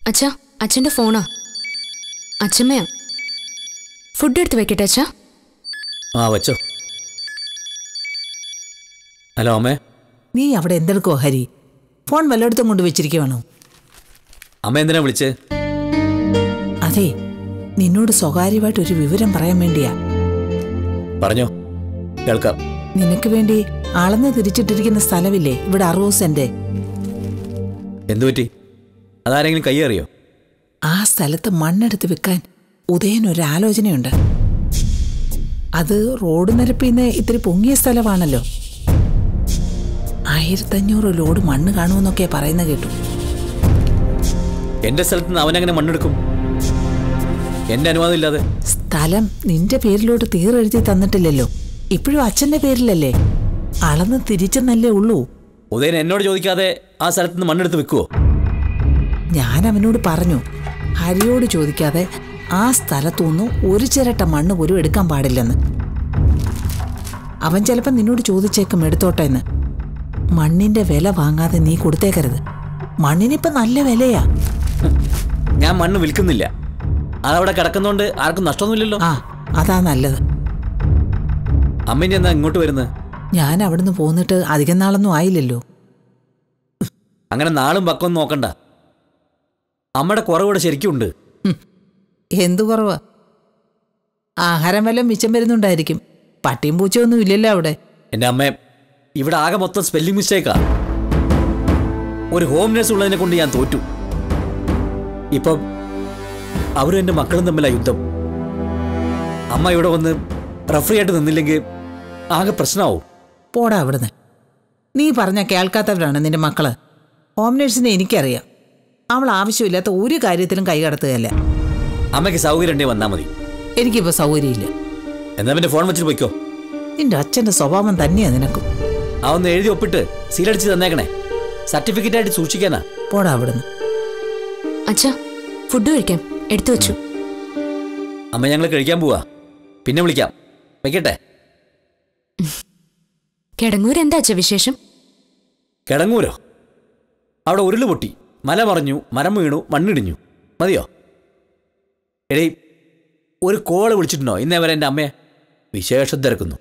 അച്ഛാ അച്ഛൻ്റെ ഫോണാ അച്ഛമ്മയാ ഫുഡ് എടുത്ത് വെക്കട്ടെ അച്ഛാ ആ വച്ചോ ഹലോ അമ്മേ നീ അവിടെ എന്തെടുക്കോ ഹരി ഫോൺ വല്ലയിടത്തും കൊണ്ട് വെച്ചിരിക്കുവാണോ അമ്മ എന്തിനാ വിളിച്ചേ അതെ നിന്നോട് സ്വകാര്യമായിട്ട് ഒരു വിവരം പറയാൻ വേണ്ടിയാ പറഞ്ഞോ കേൾക്കാം നിനക്ക് വേണ്ടി അളന്ന് തിരിച്ചിട്ടിരിക്കുന്ന സ്ഥലമില്ലേ ഇവിടെ അറുപത് സെന്റ് എന്തു പറ്റി അതാരെങ്കിലും കയ്യേറിയോ ആ സ്ഥലത്ത് മണ്ണെടുത്ത് വെക്കാൻ ഉദയൻ ഒരു ആലോചനയുണ്ട് അത് റോഡ് നിരപ്പിൽ നിന്ന് ഇത്തിരി പൊങ്ങിയ സ്ഥലമാണല്ലോ ആയിരത്തഞ്ഞൂറ് ലോഡ് മണ്ണ് കാണുമെന്നൊക്കെ പറയുന്ന കേട്ടു എന്റെ സ്ഥലത്ത് നിന്ന് അവനങ്ങനെ മണ്ണെടുക്കും എന്റെ അനുവാദം ഇല്ലാതെ സ്ഥലം നിന്റെ പേരിലോട്ട് തീരെഴുതി തന്നിട്ടില്ലല്ലോ ഇപ്പോഴും അച്ഛന്റെ പേരിലല്ലേ അളന്ന് തിരിച്ചെന്നല്ലേ ഉള്ളൂ ഉദയൻ എന്നോട് ചോദിക്കാതെ ആ സ്ഥലത്ത് നിന്ന് മണ്ണെടുത്ത് വെക്കുവോ ഞാൻ അവനോട് പറഞ്ഞു ഹരിയോട് ചോദിക്കാതെ ആ സ്ഥലത്തുനിന്ന് ഒരു ചിരട്ട മണ്ണ് പോലും എടുക്കാൻ പാടില്ലെന്ന് അവൻ ചിലപ്പോൾ നിന്നോട് ചോദിച്ചേക്കും എടുത്തോട്ടെ എന്ന് മണ്ണിന്റെ വില വാങ്ങാതെ നീ കൊടുത്തേക്കരുത് മണ്ണിനിപ്പം നല്ല വിലയാ ഞാൻ മണ്ണ് വിൽക്കുന്നില്ല അതവിടെ കിടക്കുന്നോണ്ട് ആർക്കും നഷ്ടമൊന്നുമില്ലല്ലോ ആ അതാ നല്ലത് അമ്മ ഇനി എന്നാ ഇങ്ങോട്ട് വരുന്നത് ഞാൻ അവിടുന്ന് പോന്നിട്ട് അധികം നാളൊന്നും ആയില്ലല്ലോ അങ്ങനെ നാളും പക്കം നോക്കണ്ട അമ്മയുടെ കുറവിടെ ശരിക്കും ഉണ്ട് എന്തു കുറവാ ആഹാരം വല്ലതും മിച്ചം വരുന്നുണ്ടായിരിക്കും പട്ടിയും പൂച്ചയൊന്നും ഇല്ലല്ലോ അവിടെ എൻ്റെ അമ്മ ഇവിടെ ആകെ മൊത്തം സ്പെല്ലിംഗ് മിസ്റ്റേക്കാ ഒരു ഹോം നേഴ്സ് ഉള്ളതിനെ കൊണ്ട് ഞാൻ തോറ്റു ഇപ്പം അവരും എൻ്റെ മക്കളും തമ്മിലാ യുദ്ധം അമ്മ ഇവിടെ വന്ന് റഫറി ആയിട്ട് നിന്നില്ലെങ്കിൽ ആകെ പ്രശ്നമാവും പോടാ അവിടുന്ന് നീ പറഞ്ഞ കേൾക്കാത്തവരാണ് നിന്റെ മക്കള് ഹോം നേഴ്സിനെ എനിക്കറിയാം അവൾ ആവശ്യമില്ലാത്ത ഒരു കാര്യത്തിലും കൈ കടത്തുകയല്ല അമ്മയ്ക്ക് സൗകര്യം ഉണ്ടെങ്കിൽ വന്നാൽ മതി എനിക്കിപ്പോൾ സൗകര്യമില്ല എന്നാ പിന്നെ ഫോൺ വെച്ചിട്ട് പോയിക്കോ നിന്റെ അച്ഛന്റെ സ്വഭാവം തന്നെയാ നിനക്കും ആ ഒന്ന് എഴുതി ഒപ്പിട്ട് സീലടിച്ച് തന്നേക്കണേ സർട്ടിഫിക്കറ്റ് ആയിട്ട് സൂക്ഷിക്കാനാ പോടാ അവിടുന്ന് അച്ഛാ ഫുഡ് കഴിക്കാം എടുത്തു വെച്ചു അമ്മ ഞങ്ങൾ കഴിക്കാൻ പോവാ പിന്നെ വിളിക്കാം വെക്കട്ടെ കിടങ്ങൂർ എന്താ അച്ഛാ വിശേഷം കിടങ്ങൂരോ അവിടെ ഉരുള് പൊട്ടി മല മറഞ്ഞു മരം വീണു മണ്ണിടിഞ്ഞു മതിയോ എടേ ഒരു കോള് വിളിച്ചിട്ടുണ്ടോ ഇന്നേ വരെ എൻ്റെ അമ്മയെ വിശേഷം തിരക്കുന്നു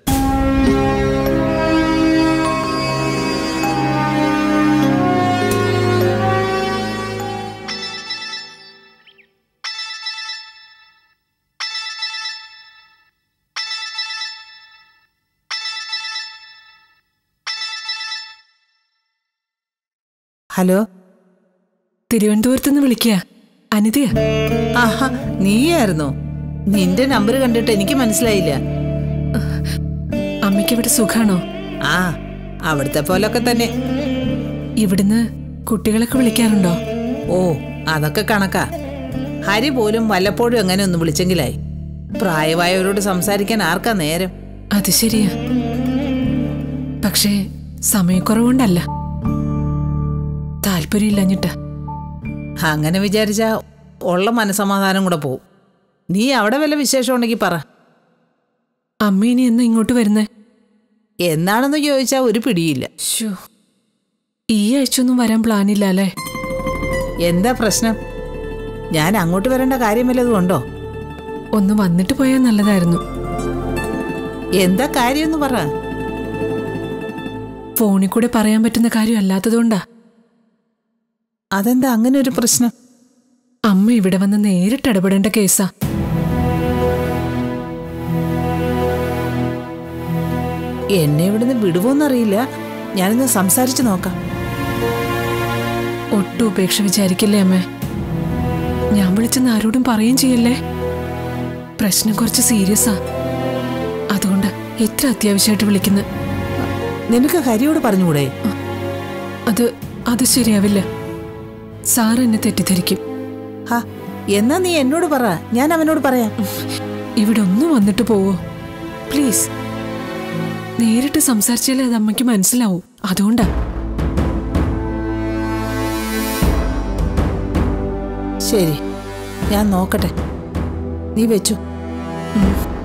ഹലോ തിരുവനന്തപുരത്ത് നിന്ന് വിളിക്കുക അനിതയാ ആഹാ നീയായിരുന്നോ നിന്റെ നമ്പർ കണ്ടിട്ട് എനിക്ക് മനസ്സിലായില്ല അമ്മയ്ക്ക് ഇവിടെ സുഖാണോ ആ അവിടുത്തെ പോലൊക്കെ തന്നെ ഇവിടുന്ന് കുട്ടികളൊക്കെ വിളിക്കാറുണ്ടോ ഓ അതൊക്കെ കണക്കാ ഹരി പോലും വല്ലപ്പോഴും എങ്ങനെ ഒന്ന് വിളിച്ചെങ്കിലായി പ്രായമായവരോട് സംസാരിക്കാൻ ആർക്കാ നേരം അത് ശരിയാ പക്ഷേ സമയക്കുറവുകൊണ്ടല്ല താല്പര്യമില്ലഞ്ഞിട്ടാ അങ്ങനെ വിചാരിച്ചാ ഉള്ള മനസമാധാനം കൂടെ പോവും നീ അവിടെ വല്ല വിശേഷം ഉണ്ടെങ്കിൽ പറ അമ്മ ഇനി എന്നാ ഇങ്ങോട്ട് വരുന്നേ എന്നാണെന്ന് ചോദിച്ചാൽ ഒരു പിടിയില്ല ശോ ഈ ആഴ്ചയൊന്നും വരാൻ പ്ലാനില്ല അല്ലേ എന്താ പ്രശ്നം ഞാൻ അങ്ങോട്ട് വരേണ്ട കാര്യം വല്ലതും ഉണ്ടോ ഒന്ന് വന്നിട്ട് പോയാൽ നല്ലതായിരുന്നു എന്താ കാര്യമെന്ന് പറ ഫോണിൽ കൂടെ പറയാൻ പറ്റുന്ന കാര്യം അല്ലാത്തതുകൊണ്ടാ അതെന്താ അങ്ങനെ ഒരു പ്രശ്നം അമ്മ ഇവിടെ വന്ന് നേരിട്ട് ഇടപെടേണ്ട കേസാ എന്നെ ഇവിടുന്ന് വിടുവോന്നറിയില്ല ഞാനിന്ന് സംസാരിച്ചു നോക്കാം ഒട്ടും ഉപേക്ഷ വിചാരിക്കില്ലേ അമ്മേ ഞാൻ വിളിച്ചെന്ന് ആരോടും പറയുകയും ചെയ്യല്ലേ പ്രശ്നം കുറച്ച് സീരിയസാ അതുകൊണ്ട് എത്ര അത്യാവശ്യമായിട്ട് വിളിക്കുന്നത് നിനക്ക് ഹരിയോട് പറഞ്ഞുകൂടെ അത് അത് ശരിയാവില്ല സാർ എന്നെ തെറ്റിദ്ധരിക്കും ഹാ എന്നാ നീ എന്നോട് പറ ഞാൻ അവനോട് പറയാം ഇവിടെ ഒന്ന് വന്നിട്ട് പോവോ പ്ലീസ് നേരിട്ട് സംസാരിച്ചാലേ അത് അമ്മയ്ക്ക് മനസ്സിലാവൂ അതുകൊണ്ടാ ശരി ഞാൻ നോക്കട്ടെ നീ വെച്ചു ഉം.